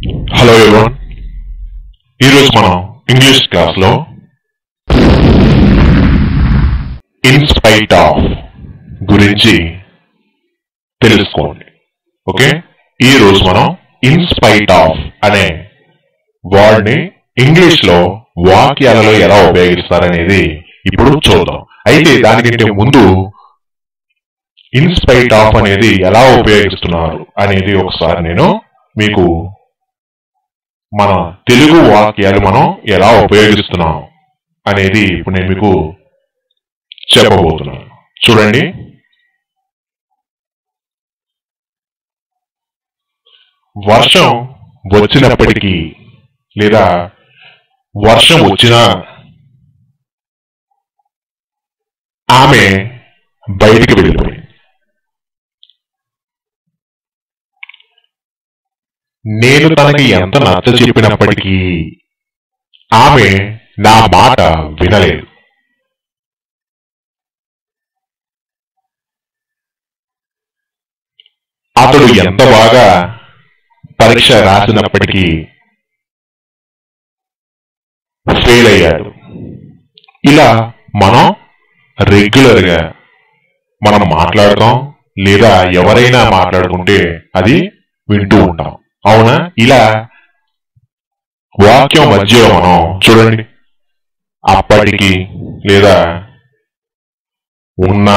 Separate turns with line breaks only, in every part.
hello everyone ఈరోజు మనం English క్లాస్లో ఇన్ స్పైట్ ఆఫ్ గురించి తెలుసుకోండి ఓకే ఈ రోజు మనం ఇన్ స్పైట్ ఆఫ్ అనే వర్డ్ ని ఇంగ్లీష్ లో వాక్యాలలో ఎలా ఉపయోగిస్తారనేది ఇప్పుడు చూద్దాం అయితే దానికంటే ముందు ఇన్ స్పైట్ ఆఫ్ అనేది ఎలా ఉపయోగిస్తున్నారు అనేది ఒకసారి నేను మీకు మన తెలుగు వాక్యాలు మనం ఎలా ఉపయోగిస్తున్నాం అనేది ఇప్పుడు నేను మీకు చెప్పబోతున్నాను చూడండి వర్షం వచ్చినప్పటికీ లేదా వర్షం వచ్చినా ఆమె బయటికి వెళ్ళిపోయింది నేను తనకి ఎంత నచ్చ చెప్పినప్పటికీ ఆమె నా మాట వినలేదు అతడు ఎంత బాగా పరీక్ష రాసినప్పటికీ ఫెయిల్ అయ్యాడు ఇలా మనం రెగ్యులర్ గా మనం మాట్లాడతాం లేదా ఎవరైనా మాట్లాడుకుంటే అది వింటూ ఉంటాం అవునా ఇలా వాక్యం మధ్యలో మనం చూడండి అప్పటికి లేదా ఉన్నా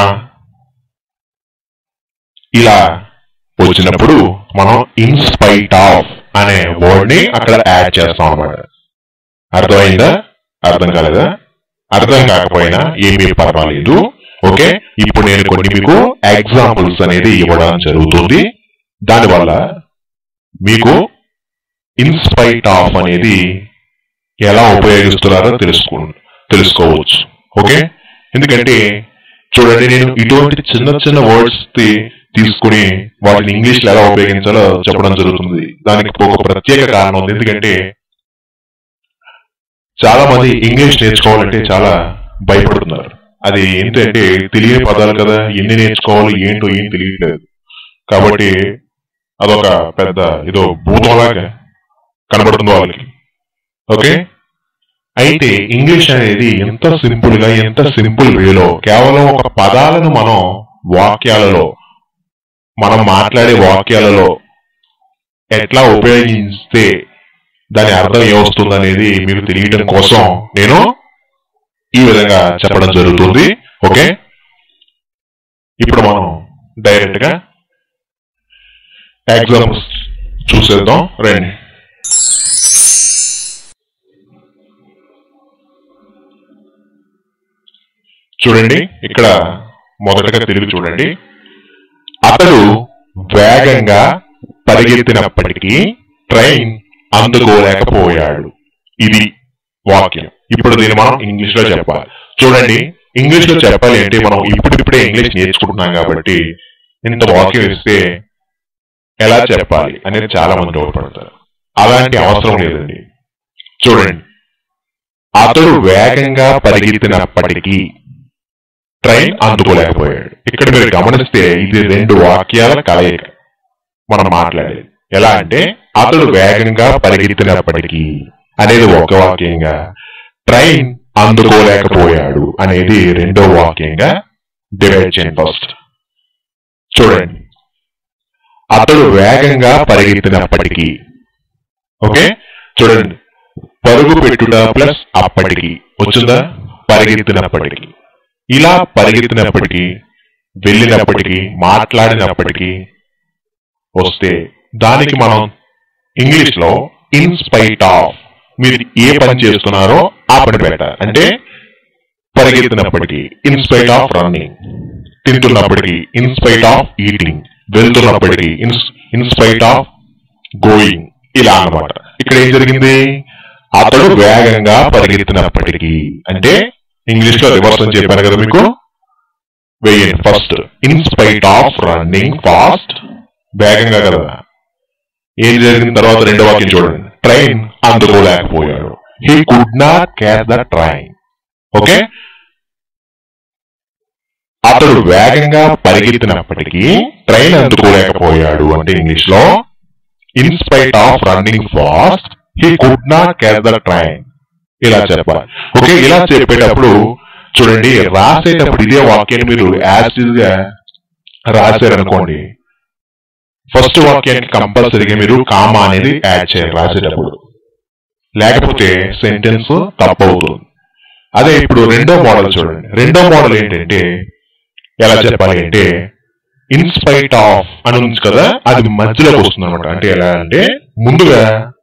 ఇలా వచ్చినప్పుడు మనం ఇన్ స్పైట్ ఆఫ్ అనే వర్డ్ ని అక్కడ యాడ్ చేస్తాం అన్నమాట అర్థమైందా అర్థం కాలేదా అర్థం కాకపోయినా ఏమీ పర్వాలేదు ఓకే ఇప్పుడు నేను కొన్ని మీకు ఎగ్జాంపుల్స్ అనేది ఇవ్వడం జరుగుతుంది దానివల్ల మీకు ఇన్స్పైట్ ఆఫ్ అనేది ఎలా ఉపయోగిస్తున్నారో తెలుసుకో తెలుసుకోవచ్చు ఓకే ఎందుకంటే చూడండి నేను ఇటువంటి చిన్న చిన్న వర్డ్స్ తీసుకుని వాటిని ఇంగ్లీష్ లో ఎలా ఉపయోగించాలో చెప్పడం జరుగుతుంది దానికి ఒక ప్రత్యేక కారణం ఉంది ఎందుకంటే చాలా మంది ఇంగ్లీష్ నేర్చుకోవాలంటే చాలా భయపడుతున్నారు అది ఏంటంటే తెలియని పదాలు కదా ఎన్ని నేర్చుకోవాలి ఏంటో ఏం తెలియట్లేదు కాబట్టి అదొక పెద్ద ఏదో భూతంలాగా కనబడుతుంది వాళ్ళకి ఓకే అయితే ఇంగ్లీష్ అనేది ఎంత సింపుల్ గా ఎంత సింపుల్ వేలో కేవలం ఒక పదాలను మనం వాక్యాలలో మనం మాట్లాడే వాక్యాలలో ఎట్లా ఉపయోగిస్తే దాని అర్థం ఏమొస్తుంది అనేది మీకు తెలియడం కోసం నేను ఈ విధంగా చెప్పడం జరుగుతుంది ఓకే ఇప్పుడు మనం డైరెక్ట్ గా ఎగ్జాంపుల్స్ చూసేద్దాం రండి చూడండి ఇక్కడ మొదటగా తిరిగి చూడండి అతడు వేగంగా పరిగెత్తినప్పటికీ ట్రైన్ అందుకోలేకపోయాడు ఇది వాక్యం ఇప్పుడు దీన్ని మనం ఇంగ్లీష్ లో చెప్పాలి చూడండి ఇంగ్లీష్ లో చెప్పాలి అంటే మనం ఇప్పుడిప్పుడే ఇంగ్లీష్ నేర్చుకుంటున్నాం కాబట్టి ఇంత వాక్యం ఇస్తే ఎలా చెప్పాలి అనేది చాలా మంది డౌట్పడతారు అలాంటి అవసరం లేదండి చూడండి అతడు వేగంగా పరిగెత్తినప్పటికీ ట్రైన్ అందుకోలేకపోయాడు ఇక్కడ మీరు గమనిస్తే ఇది రెండు వాక్యాల కలయిక మనం మాట్లాడేది ఎలా అంటే అతడు వేగంగా పరిగెత్తినప్పటికీ అనేది ఒక వాక్యంగా ట్రైన్ అందుకోలేకపోయాడు అనేది రెండో వాక్యంగా డివైడ్ చేయండి ఫస్ట్ చూడండి అతడు వేగంగా పరిగెత్తినప్పటికీ ఓకే చూడండి పరుగు పెట్టుట ప్లస్ అప్పటికి వచ్చిందా పరిగెత్తినప్పటికీ ఇలా పరిగెత్తినప్పటికీ వెళ్ళినప్పటికీ మాట్లాడినప్పటికీ వస్తే దానికి మనం ఇంగ్లీష్ లో ఇన్ స్పైట్ ఆఫ్ మీరు ఏ పని చేస్తున్నారో ఆ పని పెట్టాలి అంటే పరిగెత్తినప్పటికీ ఇన్ స్పైట్ ఆఫ్ రన్నింగ్ తింటున్నప్పటికీ ఇన్ స్పైట్ ఆఫ్ ఈటింగ్ వెళ్తున్నప్పటికీ ఇన్ స్పైట్ ఆఫ్ గోయింగ్ ఇలా అన్నమాట ఇక్కడ ఏం జరిగింది అతడు వేగంగా పరిగెత్తినప్పటికీ అంటే ఇంగ్లీష్ లో రివర్స్ అని చెప్పాను కదా మీకు వేయండి first in spite of running fast వేగంగా కదా ఏం జరిగిన తర్వాత రెండో వాక్యం చూడండి ట్రైన్ అందుకోలేకపోయాడు he could not catch the train okay అతడు వేగంగా పరిగెత్తినప్పటికీ ట్రైన్ అందుకోలేకపోయాడు అంటే ఇంగ్లీష్ లో in spite of running fast he could not catch the train ఇలా చెప్పాలి ఓకే ఇలా చెప్పేటప్పుడు చూడండి రాసేటప్పుడు ఇదే వాక్యాన్ని మీరు యాజ్ గా రాశారనుకోండి ఫస్ట్ వాక్యానికి కంపల్సరీగా మీరు కామా అనేది యాడ్ చేయాలి రాసేటప్పుడు లేకపోతే సెంటెన్స్ తప్పవుతుంది అదే ఇప్పుడు రెండో మోడల్ చూడండి రెండో మోడల్ ఏంటంటే ఎలా చెప్పాలి అంటే ఇన్స్పైట్ ఆఫ్ అని ఉంది కదా అది మధ్యలోకి వస్తుంది అనమాట అంటే ఎలా అంటే ముందుగా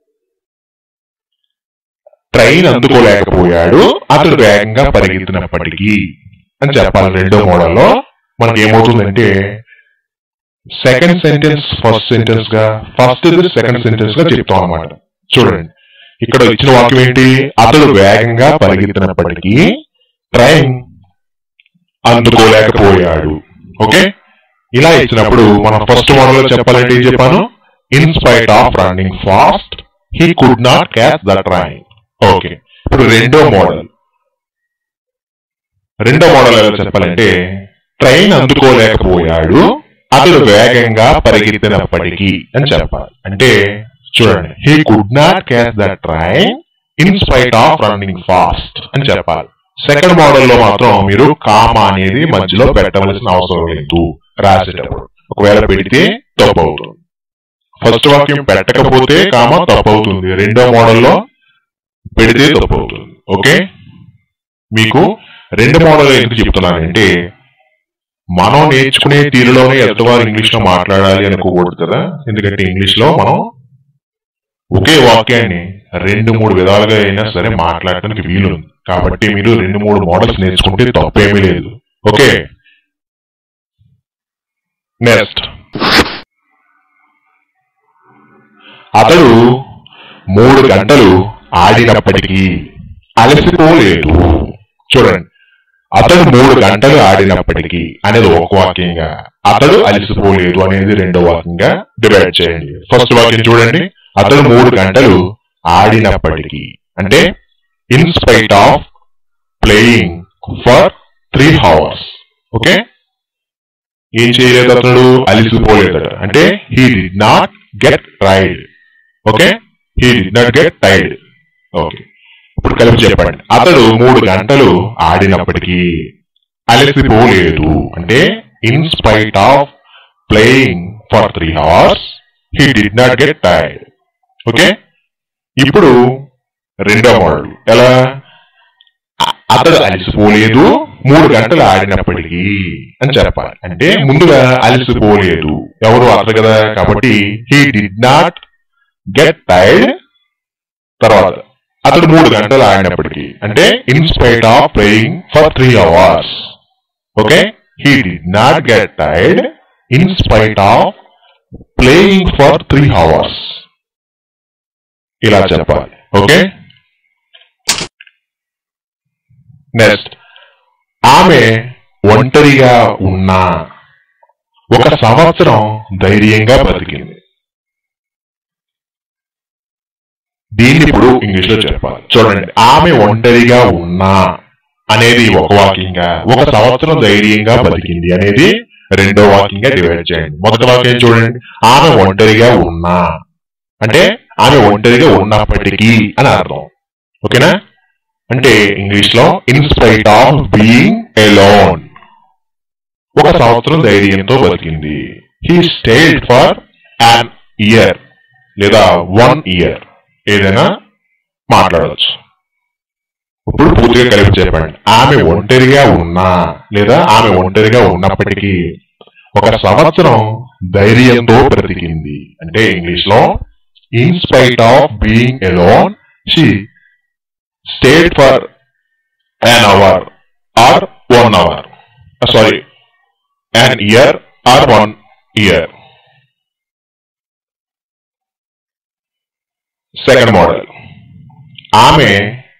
ట్రైన్ అందుకోలేకపోయాడు అతడు వేగంగా పరిగెత్తినప్పటికీ అని చెప్పాలి రెండో మోడల్లో మనకి ఏమవుతుందంటే సెకండ్ సెంటెన్స్ ఫస్ట్ సెంటెన్స్ గా ఫస్ట్ సెకండ్ సెంటెన్స్ గా చెప్తాం అనమాట చూడండి ఇక్కడ ఇచ్చిన వాక్యం ఏంటి అతడు వేగంగా పరిగెత్తినప్పటికీ ట్రైన్ అందుకోలేకపోయాడు ఓకే ఇలా ఇచ్చినప్పుడు మనం ఫస్ట్ మోడల్ లో చెప్పాలంటే ఏం చెప్పాను in spite of running fast he could not catch the train okay ఇప్పుడు రెండో మోడల్ రెండో మోడల్ ఎలా చెప్పాలంటే ట్రైన్ అందుకోలేకపోయాడు అతడు వేగంగా పరిగెత్తినప్పటికీ అని చెప్పాలి అంటే చూడండి he could not catch the train in spite of running fast అని చెప్పాలి సెకండ్ మోడల్ లో మాత్రం మీరు కామా అనేది మధ్యలో పెట్టవలసిన అవసరం లేదు రాసేటప్పుడు ఒకవేళ పెడితే తప్పు అవుతుంది ఫస్ట్ వాక్యం పెట్టకపోతే కామా తప్పు అవుతుంది రెండో మోడల్లో పెడితే తప్పు అవుతుంది ఓకే మీకు రెండు మోడల్ ఎందుకు చెప్తున్నానంటే మనం నేర్చుకునే తీరులోనే ఎదుటివారు ఇంగ్లీష్ లో మాట్లాడాలి అనుకోకూడదు కదా ఎందుకంటే ఇంగ్లీష్ లో మనం ఒకే వాక్యాన్ని రెండు మూడు విధాలుగా అయినా సరే మాట్లాడటానికి వీలుంది కాబట్టి మీరు రెండు మూడు మోడల్స్ నేర్చుకుంటే తప్పేమీ లేదు ఓకే నెక్స్ట్ అతడు మూడు గంటలు ఆడినప్పటికీ అలసిపోలేదు చూడండి అతడు మూడు గంటలు ఆడినప్పటికీ అనేది ఒక వాక్యంగా అతడు అలసిపోలేదు అనేది రెండో వాక్యంగా డివైడ్ చేయండి ఫస్ట్ వాక్యం చూడండి అతడు మూడు గంటలు ఆడినప్పటికీ అంటే in spite of playing for three hours okay ఏం చేయలేదు అతడు అలిసిపోలేదు అంటే he did not get tired okay he did not get tired okay ఇప్పుడు కలిపి చెప్పండి అతడు మూడు గంటలు ఆడినప్పటికీ అలసిపోలేదు అంటే in spite of playing for three hours he did not get tired okay ఇప్పుడు రెండో మోడల్ ఎలా అ- అతడు అలసిపోలేదు మూడు గంటలు ఆడినప్పటికీ అని చెప్పాలి అంటే ముందుగా అలసిపోలేదు ఎవరు అతడు కదా కాబట్టి he did not get tired తర్వాత అతడు మూడు గంటలు ఆడినప్పటికీ అంటే in spite of playing for three hours okay he did not get tired in spite of playing for three hours ఇలా చెప్పాలి ఓకే నెక్స్ట్ ఆమె ఒంటరిగా ఉన్నా ఒక సంవత్సరం ధైర్యంగా బతికింది దీన్ని ఇప్పుడు ఇంగ్లీష్ లో చెప్పాలి చూడండి ఆమె ఒంటరిగా ఉన్నా అనేది ఒక వాక్యంగా ఒక సంవత్సరం ధైర్యంగా బతికింది అనేది రెండో వాక్యంగా డివైడ్ చేయండి మొదటి వాక్యం చూడండి ఆమె ఒంటరిగా ఉన్నా అంటే ఆమె ఒంటరిగా ఉన్నప్పటికీ అని అర్థం ఓకేనా అంటే ఇంగ్లీష్ లో in spite of being alone ఒక సంవత్సరం ధైర్యంతో బతికింది he stayed for an year లేదా వన్ ఇయర్ ఏదైనా మాట్లాడవచ్చు ఇప్పుడు పూర్తిగా కలిపి చెప్పండి ఆమె ఒంటరిగా ఉన్నా లేదా ఆమె ఒంటరిగా ఉన్నప్పటికీ ఒక సంవత్సరం ధైర్యంతో బ్రతికింది అంటే ఇంగ్లీష్ లో in spite of being alone she stayed for an hour or one hour sorry an year or one year second model ఆమె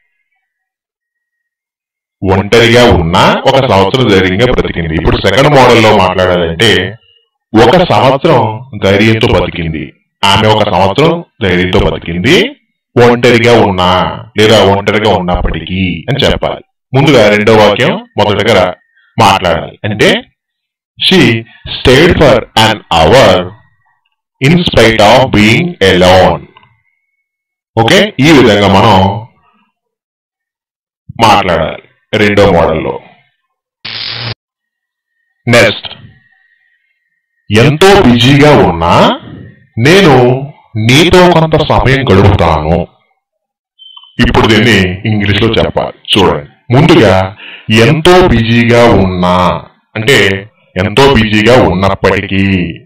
ఒంటరిగా ఉన్న ఒక సంవత్సరం ధైర్యంగా బ్రతికింది ఇప్పుడు సెకండ్ మోడల్లో మాట్లాడాలంటే ఒక సంవత్సరం ధైర్యంతో బతికింది ఆమె ఒక సంవత్సరం ధైర్యంతో బతికింది ఒంటరిగా ఉన్నా లేదా ఒంటరిగా ఉన్నప్పటికీ అని చెప్పాలి ముందుగా రెండో వాక్యం మొదటగా రా- మాట్లాడాలి అంటే she stayed for an hour in spite of being alone okay ఈ విధంగా మనం మాట్లాడాలి రెండో మోడల్లో నెక్స్ట్ ఎంతో బిజీగా ఉన్నా నేను నీతో కొంత సమయం గడుపుతాను ఇప్పుడు దీన్ని ఇంగ్లీష్ లో చెప్పాలి చూడండి ముందుగా ఎంతో బిజీగా ఉన్నా అంటే ఎంతో బిజీగా ఉన్నప్పటికీ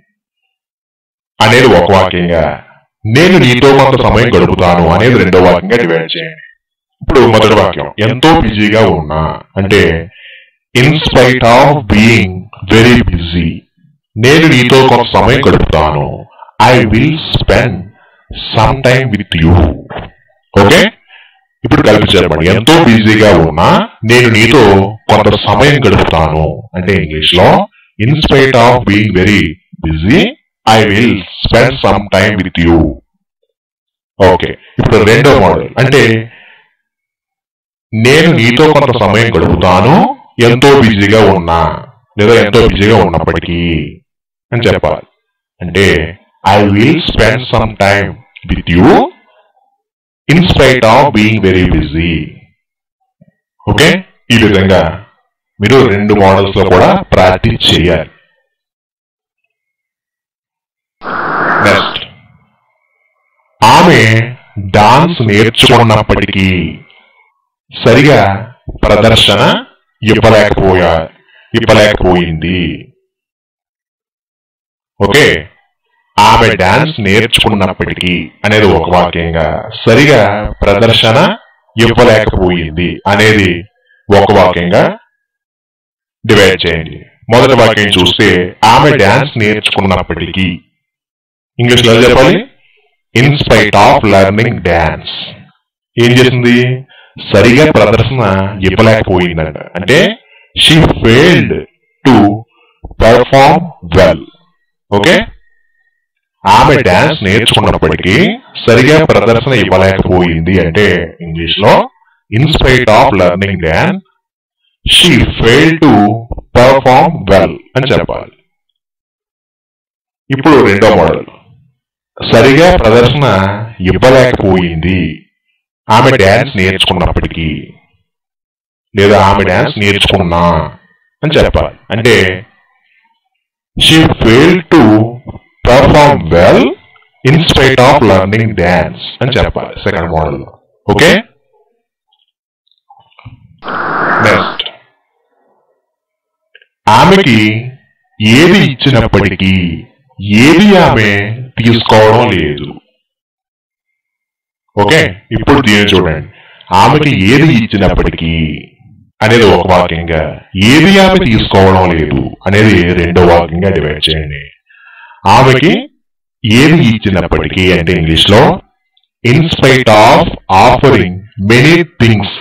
అనేది ఒక వాక్యంగా నేను నీతో కొంత సమయం గడుపుతాను అనేది రెండో వాక్యంగా డివైడ్ చేయండి ఇప్పుడు మొదటి వాక్యం ఎంతో బిజీగా ఉన్నా అంటే in spite of being very busy నేను నీతో కొంత సమయం గడుపుతాను I will spend some time with you okay ఇప్పుడు కలిపి చెప్పండి ఎంతో బిజీగా ఉన్నా నేను నీతో కొంత సమయం గడుపుతాను అంటే ఇంగ్లీష్ లో in spite of being very busy I will spend some time with you okay ఇప్పుడు రెండో మోడల్ అంటే నేను నీతో కొంత సమయం గడుపుతాను ఎంతో బిజీగా ఉన్నా లేదా ఎంతో బిజీగా ఉన్నప్పటికీ అని చెప్పాలి అంటే I will spend some time with you in spite of being very busy okay ఈ విధంగా మీరు రెండు మోడల్స్ లో కూడా ప్రాక్టీస్ చేయాలి నెక్స్ట్ ఆమె డాన్స్ నేర్చుకున్నప్పటికీ సరిగా ప్రదర్శన ఇవ్వలేకపోయా ఇవ్వలేకపోయింది ఓకే ఆమె డాన్స్ నేర్చుకున్నప్పటికీ అనేది ఒక వాక్యంగా సరిగా ప్రదర్శన ఇవ్వలేకపోయింది అనేది ఒక వాక్యంగా డివైడ్ చేయండి మొదటి వాక్యం చూస్తే ఆమె డాన్స్ నేర్చుకున్నప్పటికీ ఇంగ్లీష్ లో చెప్పాలి in spite of learning dance ఏం చేసింది సరిగా ప్రదర్శన ఇవ్వలేకపోయిందంట అంటే she failed to perform well okay ఆమె డాన్స్ నేర్చుకున్నప్పటికీ సరిగా ప్రదర్శన ఇవ్వలేకపోయింది అంటే ఇంగ్లీష్ లో in spite of learning dance she fail to perform well అని చెప్పాలి ఇప్పుడు రెండో మోడల్ సరిగా ప్రదర్శన ఇవ్వలేకపోయింది ఆమె డాన్స్ నేర్చుకున్నప్పటికీ లేదా ఆమె డాన్స్ నేర్చుకున్నా అని చెప్పాలి అంటే she fail to perform well in spite of learning dance అని చెప్పాలి సెకండ్ మోడల్ ఓకే నెక్స్ట్ ఆమెకి ఏది ఇచ్చినప్పటికీ ఏది ఆమె తీసుకోవడం లేదు ఓకే ఇప్పుడు దీన్ని చూడండి ఆమెకి ఏది ఇచ్చినప్పటికీ అనేది ఒక వాక్యంగా ఏది ఆమె తీసుకోవడం లేదు అనేది రెండో వాక్యంగా డివైడ్ చేయండి ఆమెకి ఏది ఇచ్చినప్పటికీ అంటే ఇంగ్లీష్ లో in spite of offering many things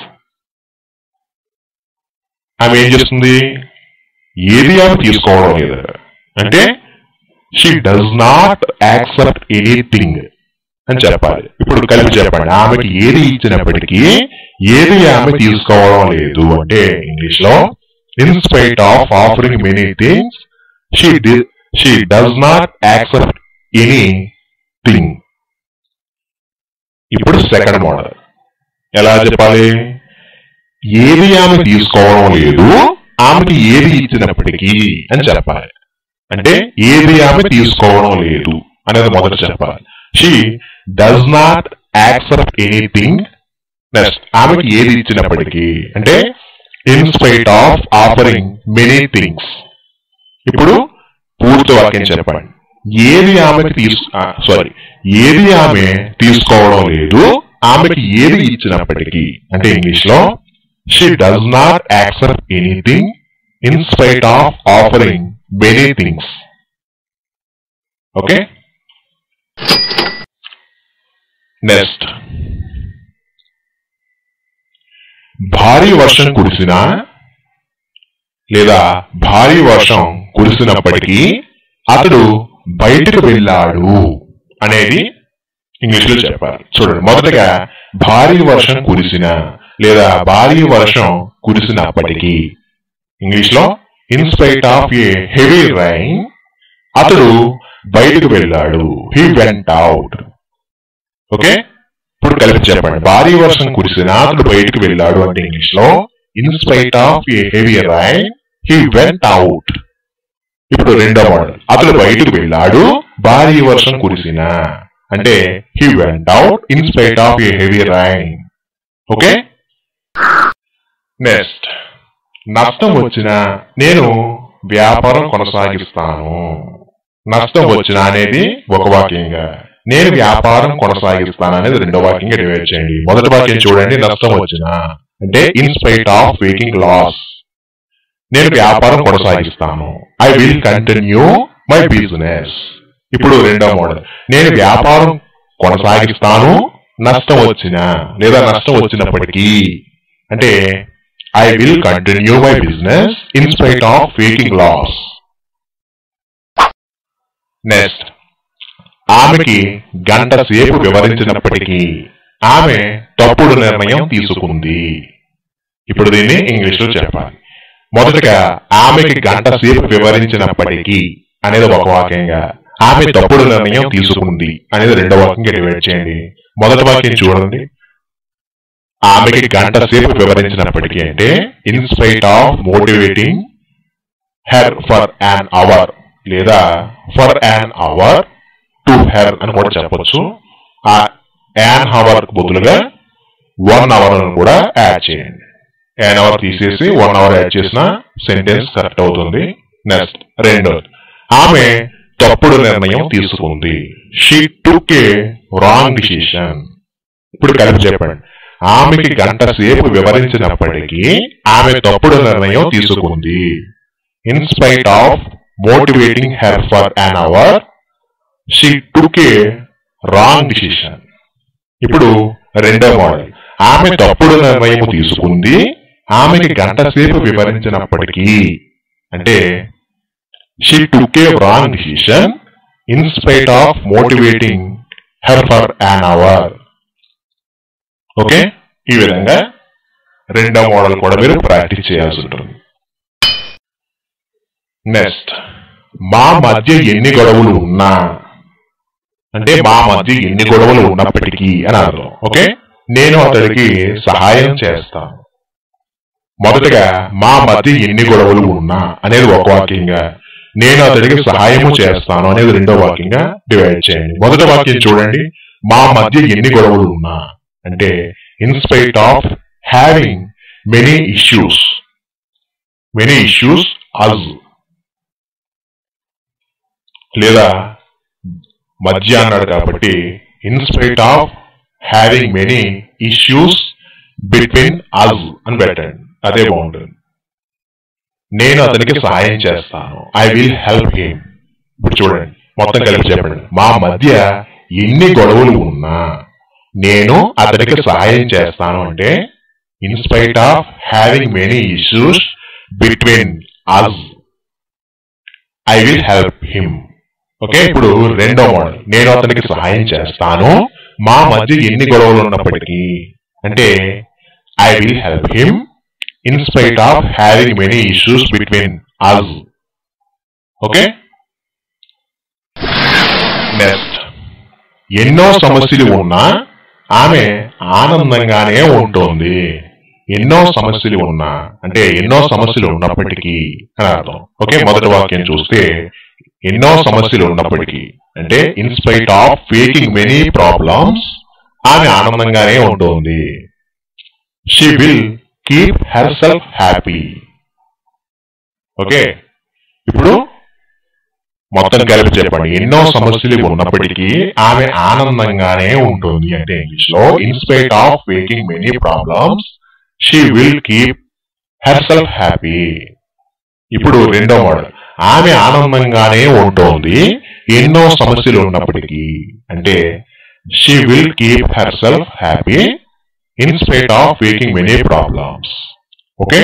ఆమె ఏం చేస్తుంది ఏది ఆమె తీసుకోవడం లేదు అంటే she does not accept anything అని చెప్పాలి ఇప్పుడు కలిపి చెప్పండి ఆమెకి ఏది ఇచ్చినప్పటికీ ఏది ఆమె తీసుకోవడం లేదు అంటే ఇంగ్లీష్ లో in spite of offering many things she she does not accept anything ఇప్పుడు సెకండ్ మోడల్ ఎలా చెప్పాలి ఏది ఆమె తీసుకోవడం లేదు ఆమెకి ఏది ఇచ్చినప్పటికీ అని చెప్పాలి అంటే ఏది ఆమె తీసుకోవడం లేదు అనేది మొదట చెప్పాలి she does not accept anything next ఆమెకి ఏది ఇచ్చినప్పటికీ అంటే in spite of offering many things ఇప్పుడు పూర్తి వాక్యం చెప్పండి ఏది ఆమెకి తీసు సారీ ఏది ఆమె తీసుకోవడం లేదు ఆమెకి ఏది ఇచ్చినప్పటికీ అంటే ఇంగ్లీష్ లో she does not accept anything in spite of offering many things okay next భారీ వర్షం కురిసినా లేదా భారీ వర్షం కురిసినప్పటికీ అతడు బయటకు వెళ్ళాడు అనేది ఇంగ్లీష్ లో చెప్పాలి చూడండి మొదటగా భారీ వర్షం కురిసిన లేదా భారీ వర్షం కురిసినప్పటికీ ఇంగ్లీష్ లో in spite of a heavy rain అతడు బయటకు వెళ్ళాడు హీ వెంట్ అవుట్ ఓకే ఇప్పుడు కలిపి చెప్పండి భారీ వర్షం కురిసిన అతడు బయటకు వెళ్ళాడు అంటే ఇంగ్లీష్ లో in spite of a heavy rain he went out ఇప్పుడు రెండో మోడల్ అతడు బయటకు వెళ్ళాడు భారీ వర్షం కురిసిన అంటే he went out in spite of a heavy rain okay next నష్టం వచ్చినా నేను వ్యాపారం కొనసాగిస్తాను నష్టం వచ్చినా అనేది ఒక వాక్యంగా నేను వ్యాపారం కొనసాగిస్తాను అనేది రెండో వాక్యంగా డివైడ్ చేయండి మొదటి వాక్యం చూడండి నష్టం వచ్చినా అంటే in spite of facing loss నేను వ్యాపారం కొనసాగిస్తాను I will continue my business ఇప్పుడు రెండో మోడల్ నేను వ్యాపారం కొనసాగిస్తాను నష్టం వచ్చినా లేదా నష్టం వచ్చినప్పటికీ అంటే I will continue my business in spite of facing loss next ఆమెకి గంట సేపు వివరించినప్పటికీ ఆమె తప్పుడు నిర్ణయం తీసుకుంది ఇప్పుడు దీన్ని ఇంగ్లీష్ లో చెప్పాలి మొదటగా ఆమెకి గంట సేపు వివరించినప్పటికీ అనేది ఒక వాక్యంగా ఆమె తప్పుడు నిర్ణయం తీసుకుంది అనేది రెండో వాక్యంగా డివైడ్ చేయండి మొదటి వాక్యం చూడండి ఆమెకి గంట సేపు వివరించినప్పటికీ అంటే in spite of motivating her for an hour లేదా for an hour to her అని కూడా చెప్పొచ్చు ఆ యాన్ అవర్ బదులుగా వన్ అవర్ అని కూడా యాడ్ చేయండి యాన్ అవర్ తీసేసి వన్ అవర్ యాడ్ చేసిన సెంటెన్స్ కరెక్ట్ అవుతుంది నెక్స్ట్ రెండోది ఆమె తప్పుడు నిర్ణయం తీసుకుంది she took a wrong decision ఇప్పుడు కలిపి చెప్పండి ఆమెకి గంట సేపు వివరించినప్పటికీ ఆమె తప్పుడు నిర్ణయం తీసుకుంది in spite of motivating her for an hour she took a wrong decision ఇప్పుడు రెండో మోడల్ ఆమె తప్పుడు నిర్ణయం తీసుకుంది ఆమెకి గంట సేపు వివరించినప్పటికీ అంటే she took a wrong decision in spite of motivating her for an hour okay ఈ విధంగా రెండో మోడల్ కూడా మీరు ప్రాక్టీస్ చేయాల్సి ఉంటుంది నెక్స్ట్ మా మధ్య ఎన్ని గొడవలు ఉన్నా అంటే మా మధ్య ఎన్ని గొడవలు ఉన్నప్పటికీ అని అర్థం ఓకే నేను అతడికి సహాయం చేస్తాను మొదటగా మా మధ్య ఎన్ని గొడవలు ఉన్నా అనేది ఒక వాక్యంగా నేను అతడికి సహాయము చేస్తాను అనేది రెండో వాక్యంగా డివైడ్ చేయండి మొదటి వాక్యం చూడండి మా మధ్య ఎన్ని గొడవలు ఉన్నా అంటే in spite of having many issues many issues us లేదా మధ్య అన్నాడు కాబట్టి in spite of having many issues between us అని పెట్టండి అదే బాగుంటుంది నేను అతనికి సహాయం చేస్తాను ఐ విల్ హెల్ప్ హిమ్ ఇప్పుడు చూడండి మొత్తం కలిపి చెప్పండి మా మధ్య ఎన్ని గొడవలు ఉన్నా నేను అతనికి సహాయం చేస్తాను అంటే in spite of having many issues between us I will help him okay ఇప్పుడు రెండో మోడల్ నేను అతనికి సహాయం చేస్తాను మా మధ్య ఎన్ని గొడవలు ఉన్నప్పటికీ అంటే I will help him in spite of having many issues between us okay next ఎన్నో సమస్యలు ఉన్నా ఆమె ఆనందంగానే ఉంటుంది ఎన్నో సమస్యలు ఉన్నా అంటే ఎన్నో సమస్యలు ఉన్నప్పటికీ అని అర్థం ఓకే మొదటి వాక్యం చూస్తే ఎన్నో సమస్యలు ఉన్నప్పటికీ అంటే in spite of facing many problems ఆమె ఆనందంగానే ఉంటుంది she will keep herself happy okay ఇప్పుడు మొత్తం కలిపి చెప్పండి ఎన్నో సమస్యలు ఉన్నప్పటికీ ఆమె ఆనందంగానే ఉంటుంది అంటే ఇంగ్లీష్ లో in spite of facing many problems she will keep herself happy ఇప్పుడు రెండో మోడల్ ఆమె ఆనందంగానే ఉంటుంది ఎన్నో సమస్యలు ఉన్నప్పటికీ అంటే she will keep herself happy in spite of facing many problems okay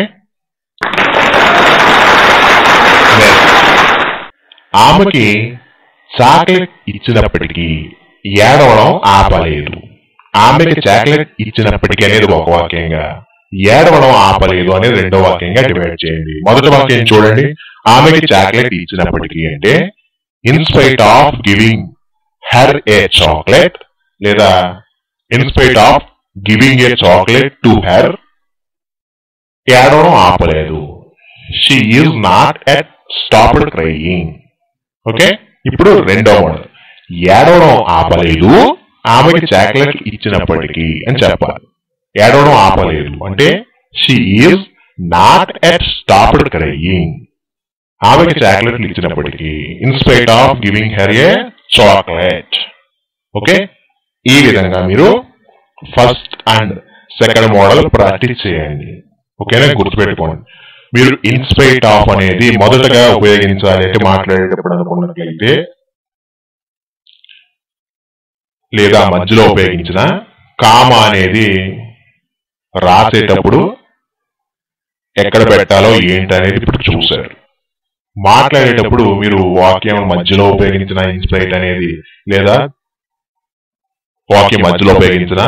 ఆమెకి చాక్లెట్ ఇచ్చినప్పటికీ ఏడవడం ఆపలేదు ఆమెకి చాక్లెట్ ఇచ్చినప్పటికీ అనేది ఒక వాక్యంగా ఏడవడం ఆపలేదు అనేది రెండో వాక్యంగా డివైడ్ చేయండి మొదటి వాక్యం చూడండి ఆమెకి చాక్లెట్ ఇచ్చినప్పటికీ అంటే in spite of giving her a chocolate లేదా in spite of giving a chocolate to her ఏడవడం ఆపలేదు she is not at stopped crying okay ఇప్పుడు రెండో మోడల్ ఏడవడం ఆపలేదు ఆమెకి చాక్లెట్ ఇచ్చినప్పటికీ అని చెప్పాలి ఏడవడం ఆపలేదు అంటే she is not at stopped crying ఆమెకి చాక్లెట్లు ఇచ్చినప్పటికీ in spite of giving her a chocolate okay ఈ విధంగా మీరు first and second model practice చేయండి ఓకేనా గుర్తుపెట్టుకోండి మీరు ఇన్స్పైట్ ఆఫ్ అనేది మొదటగా ఉపయోగించాలి అంటే మాట్లాడేటప్పుడు అనుకున్నట్లయితే లేదా మధ్యలో ఉపయోగించిన కామ అనేది రాసేటప్పుడు ఎక్కడ పెట్టాలో ఏంటి అనేది ఇప్పుడు చూశారు మాట్లాడేటప్పుడు మీరు వాక్యం మధ్యలో ఉపయోగించిన ఇన్స్పైట్ అనేది లేదా వాక్యం మధ్యలో ఉపయోగించిన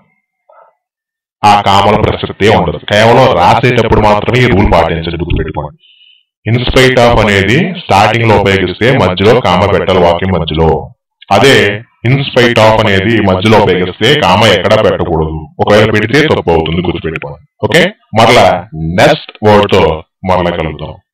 ఆ కామల ప్రసక్తే ఉండదు కేవలం రాసేటప్పుడు మాత్రమే ఈ రూల్ పాటించండి గుర్తుపెట్టుకోండి ఇన్స్పైట్ ఆఫ్ అనేది స్టార్టింగ్ లో ఉపయోగిస్తే మధ్యలో కామ పెట్టాలి వాక్యం మధ్యలో అదే ఇన్స్పైట్ ఆఫ్ అనేది మధ్యలో ఉపయోగిస్తే కామ ఎక్కడా పెట్టకూడదు ఒకవేళ పెడితే తప్పు అవుతుంది గుర్తుపెట్టుకోండి ఓకే మరలా నెక్స్ట్ వర్డ్ తో మరలా కలుగుతాం